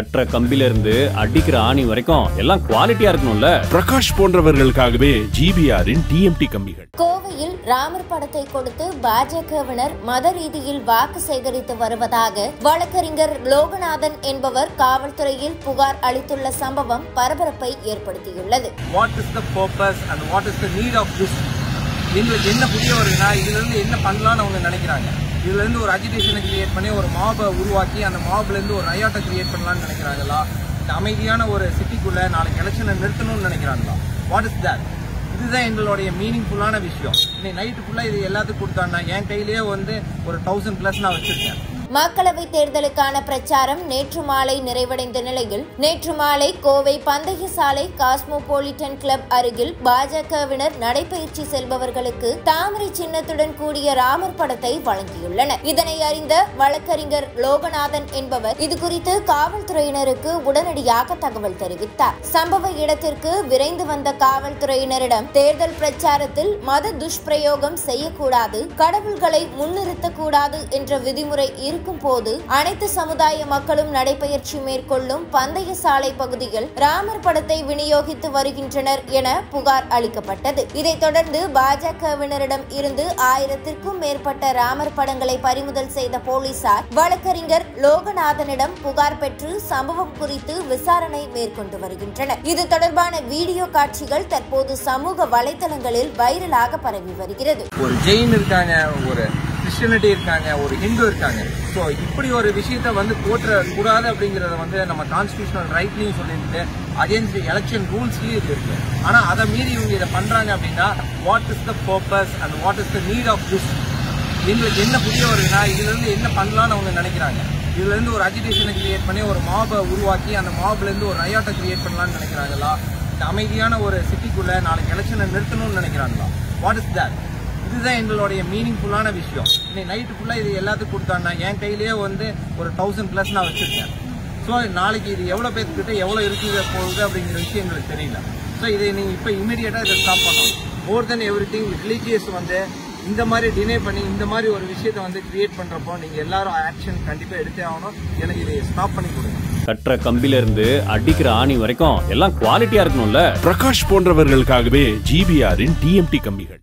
கட்டுற கம்பில இருந்து அடிக்கிற ஆணி வரைக்கும் எல்லாம் குவாலிட்டியா இருக்கணும்ல பிரகாஷ் போன்றவர்களுக்காகவே ஜிபிஆரின் டிஎம்டி கம்பிகள் கோவையில் ராமர் படத்தை கொடுத்து பாஜகவினர் மத ரீதியில் வாக்கு சேகரித்து வருவதாக வழக்கறிஞர் லோகநாதன் என்பவர் காவல்துறையில் புகார் அளித்துள்ள சம்பவம் பரபரப்பை ஏற்படுத்தியுள்ளது what is the purpose and what is the need of this எங்களுக்கு என்ன புரிய வருதுன்னா இதுல இருந்து என்ன பண்ணலாம்னு அவங்க நினைக்கிறாங்க இதுல இருந்து ஒரு அஜிடேஷனை கிரியேட் பண்ணி ஒரு மாபை உருவாக்கி அந்த மாப்ல இருந்து ஒரு ரயாட்டை கிரியேட் பண்ணலாம்னு நினைக்கிறாங்களா இந்த அமைதியான ஒரு சிட்டிக்குள்ள நாளைக்கு எலெக்ஷனை நிறுத்தணும்னு நினைக்கிறாங்களா வாட் இஸ் தட் இதுதான் எங்களுடைய மீனிங்ஃபுல்லான விஷயம் இன்னைக்கு நைட்டு ஃபுல்லாக இது எல்லாத்துக்கும் கொடுத்தாங்கன்னா என் கையிலேயே வந்து ஒரு தௌசண்ட் ப்ளஸ் நான் வச்சிருக்கேன் மக்களவை தேர்தலுக்கான பிரச்சாரம் நேற்று மாலை நிறைவடைந்த நிலையில் நேற்று மாலை கோவை பந்தய சாலை காஸ்மோபாலிட்டன் கிளப் அருகில் பாஜகவினர் நடைபயிற்சி செல்பவர்களுக்கு தாமரை சின்னத்துடன் கூடிய ராமர் படத்தை வழங்கியுள்ளனர் இதனை அறிந்த வழக்கறிஞர் லோகநாதன் என்பவர் இதுகுறித்து காவல்துறையினருக்கு உடனடியாக தகவல் தெரிவித்தார் சம்பவ இடத்திற்கு விரைந்து வந்த காவல்துறையினரிடம் தேர்தல் பிரச்சாரத்தில் மத துஷ்பிரயோகம் செய்யக்கூடாது கடவுள்களை முன்னிறுத்தக்கூடாது என்ற விதிமுறை இருக்கும் போது அனைத்து சமுதாய மக்களும் நடைபயிற்சி மேற்கொள்ளும் பந்தய சாலை பகுதியில் ராமர் படத்தை விநியோகித்து வருகின்றனர் என புகார் அளிக்கப்பட்டது இதைத் தொடர்ந்து பாஜகவினரிடம் இருந்து ஆயிரத்திற்கும் மேற்பட்ட ராமர் படங்களை பறிமுதல் செய்த போலீசார் வழக்கறிஞர் லோகநாதனிடம் புகார் பெற்று சம்பவம் குறித்து விசாரணை மேற்கொண்டு வருகின்றனர் இது தொடர்பான வீடியோ காட்சிகள் தற்போது சமூக வலைதளங்களில் வைரலாக பரவி வருகிறது ஒரு ஜெயின் இருக்காங்க ஒரு கிறிஸ்டியனிட்டி இருக்காங்க ஒரு ஹிந்து இருக்காங்க ஸோ இப்படி ஒரு விஷயத்த வந்து போற்ற கூடாது அப்படிங்கறத வந்து நம்ம கான்ஸ்டியூஷனல் ரைட்லையும் சொல்லிட்டு அகேன்ஸ்ட் எலெக்ஷன் ரூல்ஸ்லயும் இது இருக்கு ஆனா அதை மீறி இவங்க இதை பண்றாங்க அப்படின்னா what is the purpose and what is the need of this எங்களுக்கு என்ன புரிய வருதுன்னா இதுல இருந்து என்ன பண்ணலாம்னு அவங்க நினைக்கிறாங்க இதுல இருந்து ஒரு அஜிடேஷனை கிரியேட் பண்ணி ஒரு மாபை உருவாக்கி அந்த மாப்ல இருந்து ஒரு ரயாட்டை கிரியேட் பண்ணலாம்னு நினைக்கிறாங்களா இந்த அமைதியான ஒரு சிட்டிக்குள்ள நாளைக்கு எலெக்ஷனை நிறுத்தணும்னு நினைக்கிறாங்களா வாட் இஸ் தட் இதுதான் எங்களுடைய மீனிங்ஃபுல்லான விஷயம் இன்னைக்கு நைட்டு ஃபுல்லாக இது எல்லாத்துக்கும் கொடுத்தாங்கன்னா என் கையிலேயே வந்து ஒரு தௌசண்ட் ப்ளஸ் நான் வச்சிருக்கேன் ஸோ நாளைக்கு இது எவ்வளோ பேர்த்துக்கிட்ட எவ்வளோ இருக்குது போகுது அப்படிங்கிற விஷயம் எங்களுக்கு தெரியல ஸோ இதை நீங்கள் இப்போ இமீடியட்டாக இதை ஸ்டாப் பண்ணணும் more than everything religious வந்து இந்த மாதிரி டினே பண்ணி இந்த மாதிரி ஒரு விஷயத்தை வந்து கிரியேட் பண்ணுறப்போ நீங்கள் எல்லாரும் ஆக்ஷன் கண்டிப்பாக எடுத்தே ஆகணும் எனக்கு இதை ஸ்டாப் பண்ணி கொடுங்க கட்டுற கம்பில இருந்து அடிக்கிற ஆணி வரைக்கும் எல்லாம் குவாலிட்டியா இருக்கணும்ல பிரகாஷ் போன்றவர்களுக்காகவே ஜிபிஆரின் டிஎம்டி கம்பிகள்